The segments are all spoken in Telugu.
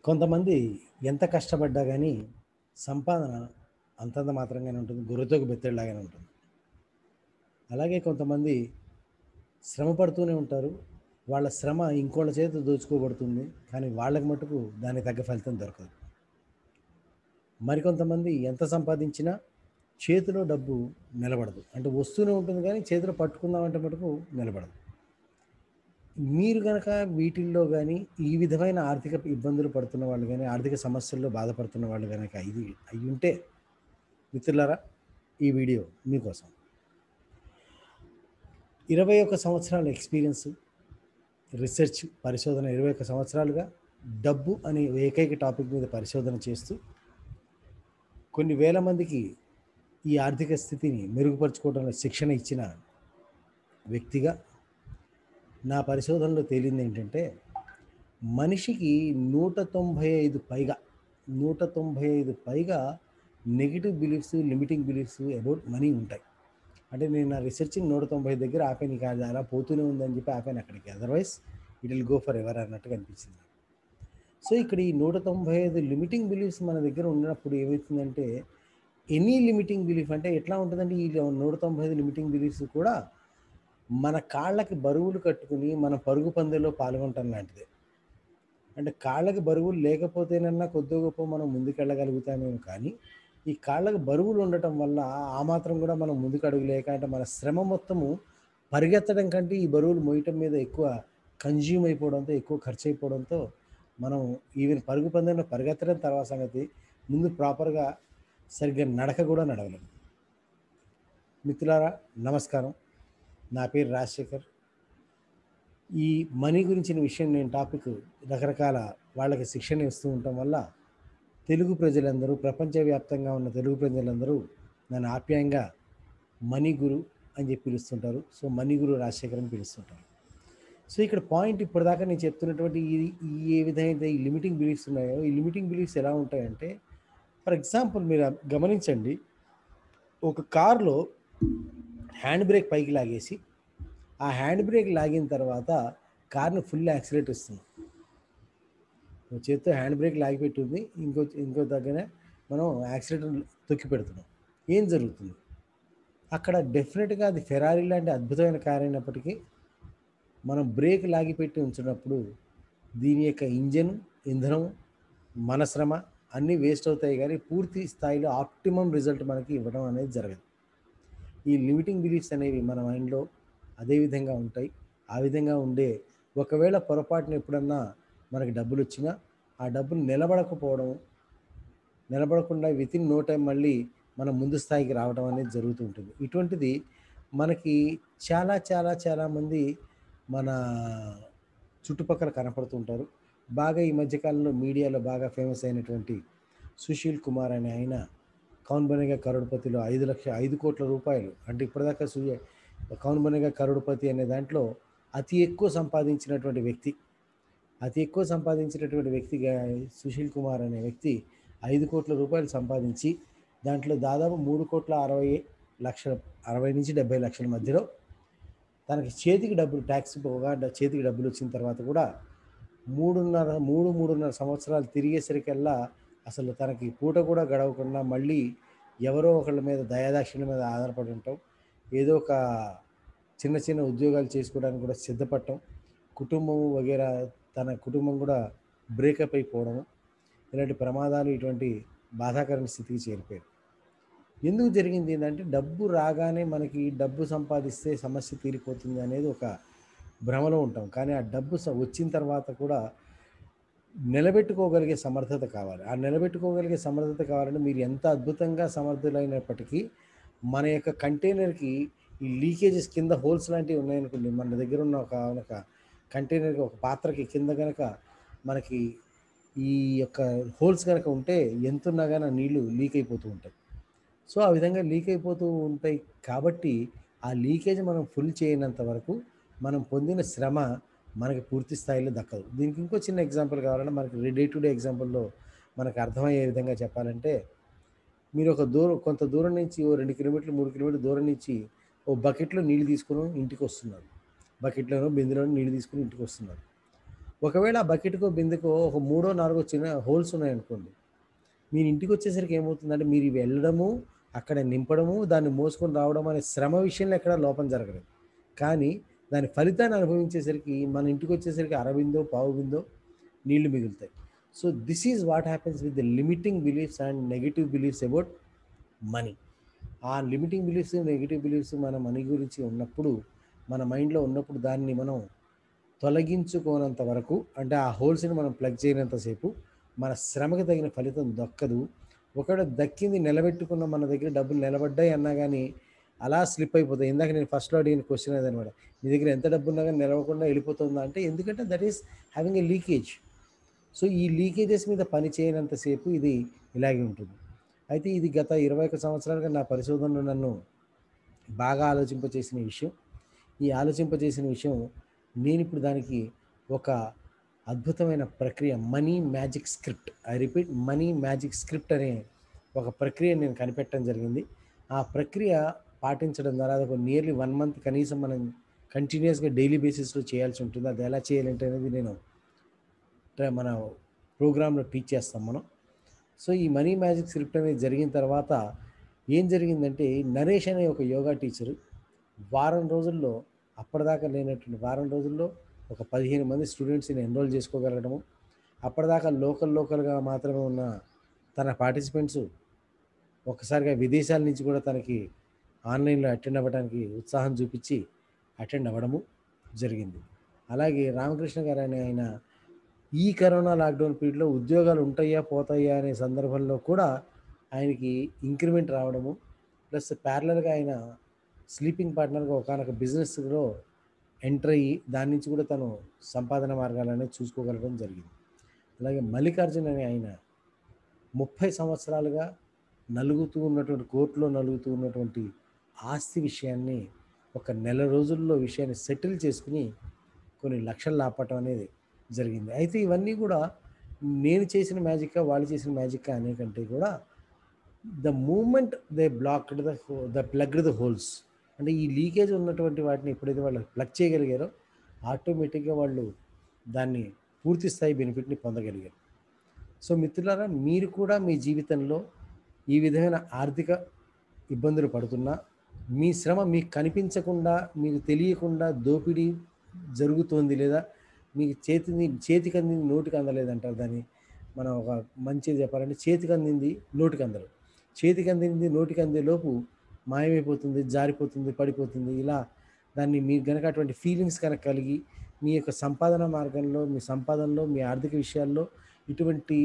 కొంతమంది ఎంత కష్టపడ్డా కానీ సంపాదన అంతంత మాత్రంగానే ఉంటుంది గుర్రతోకి బెత్తడిలాగానే ఉంటుంది అలాగే కొంతమంది శ్రమ పడుతూనే ఉంటారు వాళ్ళ శ్రమ ఇంకోళ్ళ చేత దోచుకోబడుతుంది కానీ వాళ్ళకి మటుకు దానికి తగ్గ ఫలితం దొరకదు మరికొంతమంది ఎంత సంపాదించినా చేతిలో డబ్బు నిలబడదు అంటే వస్తూనే ఉంటుంది కానీ చేతిలో పట్టుకుందామంటే మటుకు నిలబడదు మీరు కనుక వీటిల్లో కానీ ఈ విధమైన ఆర్థిక ఇబ్బందులు పడుతున్న వాళ్ళు కానీ ఆర్థిక సమస్యల్లో బాధపడుతున్న వాళ్ళు కనుక ఇది అయి ఉంటే మిత్రులారా ఈ వీడియో మీకోసం ఇరవై ఒక్క సంవత్సరాల ఎక్స్పీరియన్స్ రీసెర్చ్ పరిశోధన ఇరవై ఒక్క సంవత్సరాలుగా డబ్బు అనే ఏకైక టాపిక్ మీద పరిశోధన చేస్తూ కొన్ని వేల మందికి ఈ ఆర్థిక స్థితిని మెరుగుపరుచుకోవడంలో శిక్షణ ఇచ్చిన వ్యక్తిగా నా పరిశోధనలో తేలింది ఏంటంటే మనిషికి నూట తొంభై ఐదు పైగా నూట తొంభై ఐదు పైగా negative beliefs limiting beliefs about money ఉంటాయి అంటే నేను నా రీసెర్చింగ్ నూట తొంభై దగ్గర ఆపాను కాదు అలా పోతూనే ఉందని చెప్పి ఆపాను అక్కడికి otherwise it will go for ever అన్నట్టుగా అనిపించింది సో ఇక్కడ ఈ నూట తొంభై ఐదు లిమిటింగ్ బిలీఫ్స్ మన దగ్గర ఉన్నప్పుడు ఏమవుతుందంటే ఎనీ లిమిటింగ్ బిలీఫ్ అంటే ఎట్లా ఉంటుందంటే ఈ నూట తొంభై ఐదు లిమిటింగ్ బిలీఫ్స్ కూడా మన కాళ్ళకి బరువులు కట్టుకుని మన పరుగు పందెలో పాల్గొనటం లాంటిదే అంటే కాళ్ళకి బరువులు లేకపోతేనన్నా కొద్ది గొప్ప మనం ముందుకెళ్ళగలుగుతామేమో కానీ ఈ కాళ్ళకి బరువులు ఉండటం వల్ల ఆ మాత్రం కూడా మనం ముందుకు అడుగులేక అంటే మన శ్రమ మొత్తము పరిగెత్తడం కంటే ఈ బరువులు మోయటం మీద ఎక్కువ కన్జ్యూమ్ అయిపోవడంతో ఎక్కువ ఖర్చు అయిపోవడంతో మనం ఈవెన్ పరుగు పందెంలో పరిగెత్తడం తర్వాత సంగతి ముందు ప్రాపర్గా సరిగ్గా నడక కూడా నడవలేము మిత్రులారా నమస్కారం నా పేరు రాజశేఖర్ ఈ మనీ గురించిన విషయం నేను టాపిక్ రకరకాల వాళ్ళకి శిక్షణ ఇస్తూ ఉండటం వల్ల తెలుగు ప్రజలందరూ ప్రపంచవ్యాప్తంగా ఉన్న తెలుగు ప్రజలందరూ నన్ను ఆప్యాయంగా మనీ గురు అని చెప్పి పిలుస్తుంటారు సో మనీ గురు రాజశేఖర్ అని పిలుస్తుంటారు సో ఇక్కడ పాయింట్ ఇప్పటిదాకా నేను చెప్తున్నటువంటి ఈ ఈ ఏ విధమైన ఈ లిమిటింగ్ బిలీఫ్స్ ఉన్నాయో ఈ లిమిటింగ్ బిలీఫ్స్ ఎలా ఉంటాయంటే ఫర్ ఎగ్జాంపుల్ మీరు గమనించండి ఒక కార్లో హ్యాండ్ బ్రేక్ పైకి లాగేసి ఆ హ్యాండ్ బ్రేక్ లాగిన తర్వాత కార్ని ఫుల్ యాక్సిలేట్ ఇస్తున్నాం ఒక చేత్తో హ్యాండ్ బ్రేక్ లాగిపెట్టింది ఇంకో ఇంకో దగ్గర మనం యాక్సిలేటర్ తొక్కి పెడుతున్నాం ఏం జరుగుతుంది అక్కడ డెఫినెట్గా అది ఫెరారీ లాంటి అద్భుతమైన కార్ అయినప్పటికీ మనం బ్రేక్ లాగిపెట్టి ఉంచినప్పుడు దీని యొక్క ఇంజన్ ఇంధనం మన శ్రమ అన్నీ వేస్ట్ అవుతాయి కానీ పూర్తి స్థాయిలో ఆప్టిమం రిజల్ట్ మనకి ఇవ్వడం అనేది జరగదు ఈ లిమిటింగ్ బిలీఫ్స్ అనేవి మన మైండ్లో అదే విధంగా ఉంటాయి ఆ విధంగా ఉండే ఒకవేళ పొరపాటున ఎప్పుడన్నా మనకి డబ్బులు వచ్చినా ఆ డబ్బులు నిలబడకపోవడం నిలబడకుండా విత్ ఇన్ నో టైం మళ్ళీ మనం ముందు స్థాయికి రావడం అనేది జరుగుతూ ఉంటుంది ఇటువంటిది మనకి చాలా చాలా చాలామంది మన చుట్టుపక్కల కనపడుతుంటారు బాగా ఈ మధ్యకాలంలో మీడియాలో బాగా ఫేమస్ అయినటువంటి సుశీల్ కుమార్ అనే ఆయన కౌన్ బనేగా కరోడ్పతిలో ఐదు లక్ష ఐదు కోట్ల రూపాయలు అంటే ఇప్పటిదాకా సూర్య కౌన్ బనేగా కరోడ్పతి అనే దాంట్లో అతి ఎక్కువ సంపాదించినటువంటి వ్యక్తి అతి ఎక్కువ సంపాదించినటువంటి వ్యక్తిగా సుశీల్ కుమార్ అనే వ్యక్తి ఐదు కోట్ల రూపాయలు సంపాదించి దాంట్లో దాదాపు మూడు కోట్ల అరవై లక్షల అరవై నుంచి డెబ్బై లక్షల మధ్యలో తనకి చేతికి డబ్బులు ట్యాక్స్ పోగా చేతికి డబ్బులు వచ్చిన తర్వాత కూడా మూడున్నర మూడు మూడున్నర సంవత్సరాలు తిరిగేసరికల్లా అసలు తనకి పూట కూడా గడవకుండా మళ్ళీ ఎవరో ఒకళ్ళ మీద దయాదాక్షిణ్యం మీద ఆధారపడి ఉంటాం ఏదో ఒక చిన్న చిన్న ఉద్యోగాలు చేసుకోవడానికి కూడా సిద్ధపడటం కుటుంబం వగేరా తన కుటుంబం కూడా బ్రేకప్ అయిపోవడం ఇలాంటి ప్రమాదాలు ఇటువంటి బాధాకరమైన స్థితికి చేరిపోయారు ఎందుకు జరిగింది ఏంటంటే డబ్బు రాగానే మనకి డబ్బు సంపాదిస్తే సమస్య తీరిపోతుంది అనేది ఒక భ్రమలో ఉంటాం కానీ ఆ డబ్బు వచ్చిన తర్వాత కూడా నిలబెట్టుకోగలిగే సమర్థత కావాలి ఆ నిలబెట్టుకోగలిగే సమర్థత కావాలంటే మీరు ఎంత అద్భుతంగా సమర్థులైనప్పటికీ మన యొక్క కంటైనర్కి ఈ లీకేజెస్ కింద హోల్స్ లాంటివి ఉన్నాయనుకోండి మన దగ్గర ఉన్న ఒక ఒక కంటైనర్కి ఒక పాత్రకి కింద కనుక మనకి ఈ యొక్క హోల్స్ కనుక ఉంటే ఎంత ఉన్నా కానీ నీళ్లు లీక్ అయిపోతూ ఉంటాయి సో ఆ విధంగా లీక్ అయిపోతూ ఉంటాయి కాబట్టి ఆ లీకేజ్ మనం ఫుల్ చేయనంత వరకు మనం పొందిన శ్రమ మనకి పూర్తి స్థాయిలో దక్కదు దీనికి ఇంకో చిన్న ఎగ్జాంపుల్ కావాలంటే మనకి డే టు డే ఎగ్జాంపుల్లో మనకు అర్థమయ్యే విధంగా చెప్పాలంటే మీరు ఒక దూరం కొంత దూరం నుంచి ఓ రెండు కిలోమీటర్లు మూడు కిలోమీటర్ల దూరం నుంచి ఓ బకెట్లో నీళ్ళు తీసుకుని ఇంటికి వస్తున్నారు బకెట్లోనో బిందులోనో నీళ్ళు తీసుకుని ఇంటికి వస్తున్నారు ఒకవేళ ఆ బకెట్కో బిందెకో ఒక మూడో నాలుగో చిన్న హోల్స్ ఉన్నాయనుకోండి మీరు ఇంటికి వచ్చేసరికి ఏమవుతుందంటే మీరు ఇవి వెళ్ళడము అక్కడ నింపడము దాన్ని మోసుకొని రావడం అనే శ్రమ విషయంలో ఎక్కడ లోపం జరగలేదు కానీ దాని ఫలితాన్ని అనుభవించేసరికి మన ఇంటికి వచ్చేసరికి అరవిందో పావు బిందో నీళ్లు మిగులుతాయి so this is what happens with the limiting beliefs and negative beliefs about money ఆ లిమిటింగ్ బిలీఫ్స్ నెగిటివ్ బిలీఫ్స్ మన మనీ గురించి ఉన్నప్పుడు మన మైండ్లో ఉన్నప్పుడు దాన్ని మనం తొలగించుకోనంత వరకు అంటే ఆ హోల్స్ని మనం ప్లగ్ చేయనంతసేపు మన శ్రమకి తగిన ఫలితం దక్కదు ఒకవేళ దక్కింది నిలబెట్టుకున్న మన దగ్గర డబ్బులు నిలబడ్డాయి అన్నా కానీ అలా స్లిప్ అయిపోతాయి ఇందాక నేను ఫస్ట్లో అడిగిన క్వశ్చన్ అదనమాట మీ దగ్గర ఎంత డబ్బు ఉన్నా కానీ నిలవకుండా వెళ్ళిపోతుందా అంటే ఎందుకంటే that is having a leakage so ఈ లీకేజెస్ మీద పని చేయనంతసేపు ఇది ఇలాగే ఉంటుంది అయితే ఇది గత ఇరవై ఒక్క సంవత్సరాలుగా నా పరిశోధనలో నన్ను బాగా ఆలోచింపచేసిన విషయం ఈ ఆలోచింపచేసిన విషయం నేను ఇప్పుడు దానికి ఒక అద్భుతమైన ప్రక్రియ money magic script I repeat money magic script అనే ఒక ప్రక్రియ నేను కనిపెట్టడం జరిగింది ఆ ప్రక్రియ పాటించడం ద్వారా అది ఒక నియర్లీ వన్ మంత్ కనీసం మనం కంటిన్యూస్గా డైలీ బేసిస్లో చేయాల్సి ఉంటుంది అది ఎలా చేయాలంటే అనేది నేను ట్ర- మన ప్రోగ్రాంలో టీచ్ చేస్తాం మనం సో ఈ మనీ మ్యాజిక్ స్క్రిప్ట్ అనేది జరిగిన తర్వాత ఏం జరిగిందంటే నరేష్ అనే ఒక యోగా టీచరు వారం రోజుల్లో అప్పటిదాకా లేనటువంటి వారం రోజుల్లో ఒక పదిహేను మంది స్టూడెంట్స్ని ఎన్రోల్ చేసుకోగలగడము అప్పటిదాకా లోకల్ లోకల్గా మాత్రమే ఉన్న తన పార్టిసిపెంట్స్ ఒక్కసారిగా విదేశాల నుంచి కూడా తనకి ఆన్లైన్లో అటెండ్ అవ్వడానికి ఉత్సాహం చూపించి అటెండ్ అవ్వడము జరిగింది అలాగే రామకృష్ణ గారు అనే ఆయన ఈ కరోనా లాక్డౌన్ పీరియడ్లో ఉద్యోగాలు ఉంటాయా పోతాయా అనే సందర్భంలో కూడా ఆయనకి ఇంక్రిమెంట్ రావడము ప్లస్ ప్యారలల్గా ఆయన స్లీపింగ్ పార్ట్నర్గా ఒకనొక బిజినెస్లో ఎంటర్ అయ్యి దాని నుంచి కూడా తను సంపాదన మార్గాలనే చూసుకోగలగడం జరిగింది అలాగే మల్లికార్జున్ అనే ఆయన ముప్పై సంవత్సరాలుగా నలుగుతూ ఉన్నటువంటి కోర్టులో నలుగుతూ ఉన్నటువంటి ఆస్తి విషయాన్ని ఒక నెల రోజుల్లో విషయాన్ని సెటిల్ చేసుకుని కొన్ని లక్షలు లాపటం అనేది జరిగింది అయితే ఇవన్నీ కూడా నేను చేసిన మ్యాజిక్ వాళ్ళు చేసిన మ్యాజిక్ అనే కంటే కూడా the moment they blocked the the plugged the holes అంటే ఈ లీకేజ్ ఉన్నటువంటి వాటిని ఎప్పుడైతే వాళ్ళు ప్లగ్ చేయగలిగారో ఆటోమేటిక్గా వాళ్ళు దాన్ని పూర్తి స్థాయి బెనిఫిట్ని పొందగలిగారు సో మిత్రులారా మీరు కూడా మీ జీవితంలో ఈ విధమైన ఆర్థిక ఇబ్బందులు పడుతున్నా మీ శ్రమ మీకు కనిపించకుండా మీకు తెలియకుండా దోపిడీ జరుగుతోంది లేదా మీకు చేతిని చేతికి అందింది నోటికి అందలేదు అంటారు దాన్ని మనం ఒక మంచిది చెప్పాలంటే చేతికి అందింది నోటికి అందరు చేతికి అందింది నోటికి అందే లోపు మాయమైపోతుంది జారిపోతుంది పడిపోతుంది ఇలా దాన్ని మీకు గనక అటువంటి ఫీలింగ్స్ కనుక కలిగి మీ యొక్క సంపాదన మార్గంలో మీ సంపాదనలో మీ ఆర్థిక విషయాల్లో ఇటువంటి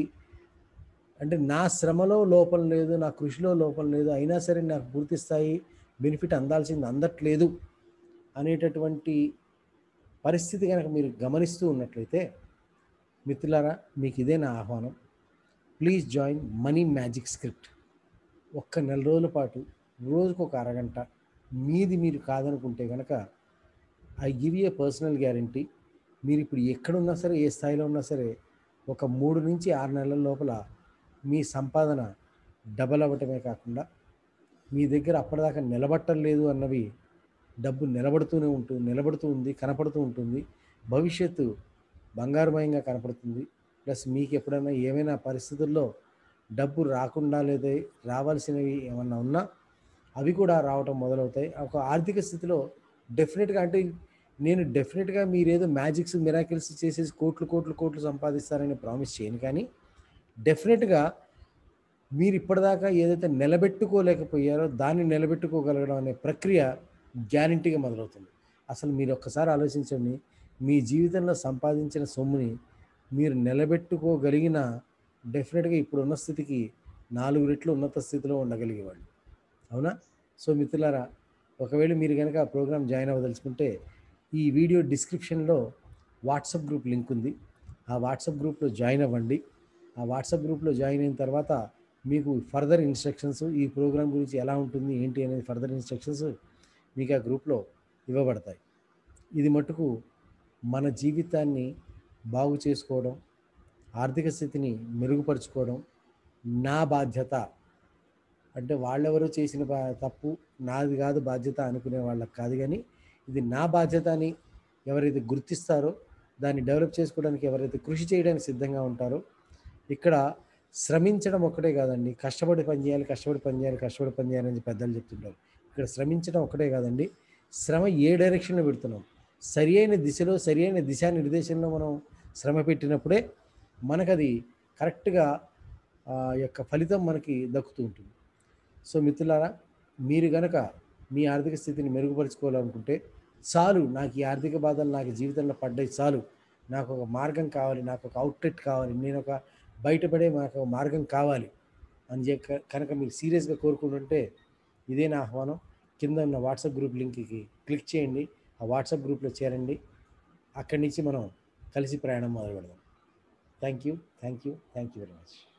అంటే నా శ్రమలో లోపం లేదు నా కృషిలో లోపం లేదు అయినా సరే నాకు పూర్తి స్థాయి బెనిఫిట్ అందాల్సింది అందట్లేదు అనేటటువంటి పరిస్థితి కనుక మీరు గమనిస్తూ ఉన్నట్లయితే మిత్రులారా మీకు ఇదే నా ఆహ్వానం please join money magic script ఒక్క నెల రోజుల పాటు రోజుకు ఒక అరగంట మీది మీరు కాదనుకుంటే కనుక I give a personal guarantee మీరు ఇప్పుడు ఎక్కడున్నా సరే ఏ స్థాయిలో ఉన్నా సరే ఒక మూడు నుంచి ఆరు నెలల లోపల మీ సంపాదన డబల్ అవ్వటమే కాకుండా మీ దగ్గర అప్పటిదాకా నిలబట్టలేదు అన్నవి డబ్బు నిలబడుతూనే ఉంటుంది నిలబడుతూ ఉంది కనపడుతూ ఉంటుంది భవిష్యత్తు బంగారుమయంగా కనపడుతుంది ప్లస్ మీకు ఎప్పుడైనా ఏమైనా పరిస్థితుల్లో డబ్బు రాకుండా లేదా రావాల్సినవి ఏమన్నా ఉన్నా అవి కూడా రావటం మొదలవుతాయి ఒక ఆర్థిక స్థితిలో డెఫినెట్గా అంటే నేను డెఫినెట్గా మీరు ఏదో మ్యాజిక్స్ మిరాకిల్స్ చేసేసి కోట్లు కోట్లు కోట్లు సంపాదిస్తారని ప్రామిస్ చేయను కానీ డెఫినెట్గా మీరు ఇప్పటిదాకా ఏదైతే నిలబెట్టుకోలేకపోయారో దాన్ని నిలబెట్టుకోగలగడం అనే ప్రక్రియ గ్యారంటీగా మొదలవుతుంది అసలు మీరు ఒక్కసారి ఆలోచించండి మీ జీవితంలో సంపాదించిన సొమ్ముని మీరు నిలబెట్టుకోగలిగిన డెఫినెట్గా ఇప్పుడున్న స్థితికి నాలుగు రెట్లు ఉన్నత స్థితిలో ఉండగలిగేవాళ్ళు అవునా సో మిత్రులారా ఒకవేళ మీరు కనుక ఆ ప్రోగ్రామ్ జాయిన్ అవ్వదలుచుకుంటే ఈ వీడియో డిస్క్రిప్షన్లో వాట్సాప్ గ్రూప్ లింక్ ఉంది ఆ వాట్సాప్ గ్రూప్లో జాయిన్ అవ్వండి ఆ వాట్సాప్ గ్రూప్లో జాయిన్ అయిన తర్వాత మీకు ఫర్దర్ ఇన్స్ట్రక్షన్స్ ఈ ప్రోగ్రామ్ గురించి ఎలా ఉంటుంది ఏంటి అనేది ఫర్దర్ ఇన్స్ట్రక్షన్స్ మీకు ఆ గ్రూప్లో ఇవ్వబడతాయి ఇది మటుకు మన జీవితాన్ని బాగు చేసుకోవడం ఆర్థిక స్థితిని మెరుగుపరుచుకోవడం నా బాధ్యత అంటే వాళ్ళెవరో చేసిన బా- తప్పు నాది కాదు బాధ్యత అనుకునే వాళ్ళకి కాదు కానీ ఇది నా బాధ్యత అని ఎవరైతే గుర్తిస్తారో దాన్ని డెవలప్ చేసుకోవడానికి ఎవరైతే కృషి చేయడానికి సిద్ధంగా ఉంటారో ఇక్కడ శ్రమించడం ఒక్కటే కాదండి కష్టపడి పని చేయాలి కష్టపడి పని చేయాలి కష్టపడి పని చేయాలని పెద్దలు చెప్తుంటారు ఇక్కడ శ్రమించడం ఒకటే కాదండి శ్రమ ఏ డైరెక్షన్లో పెడుతున్నాం సరి అయిన దిశలో సరి అయిన దిశానిర్దేశంలో మనం శ్రమ పెట్టినప్పుడే మనకది కరెక్ట్గా ఆ యొక్క ఫలితం మనకి దక్కుతూ ఉంటుంది సో మిత్రులారా మీరు గనక మీ ఆర్థిక స్థితిని మెరుగుపరుచుకోవాలనుకుంటే చాలు నాకు ఈ ఆర్థిక బాధలు నాకు జీవితంలో పడ్డాయి చాలు నాకు ఒక మార్గం కావాలి నాకు ఒక అవుట్లెట్ కావాలి నేను ఒక బయటపడే నాకు ఒక మార్గం కావాలి అని చెప్పి కనుక మీరు సీరియస్గా కోరుకుంటుంటే ఇదే నా ఆహ్వానం కింద ఉన్న వాట్సాప్ గ్రూప్ లింక్కి క్లిక్ చేయండి ఆ వాట్సాప్ గ్రూప్లో చేరండి అక్కడి నుంచి మనం కలిసి ప్రయాణం మొదలు పెడదాం thank you thank you thank you very much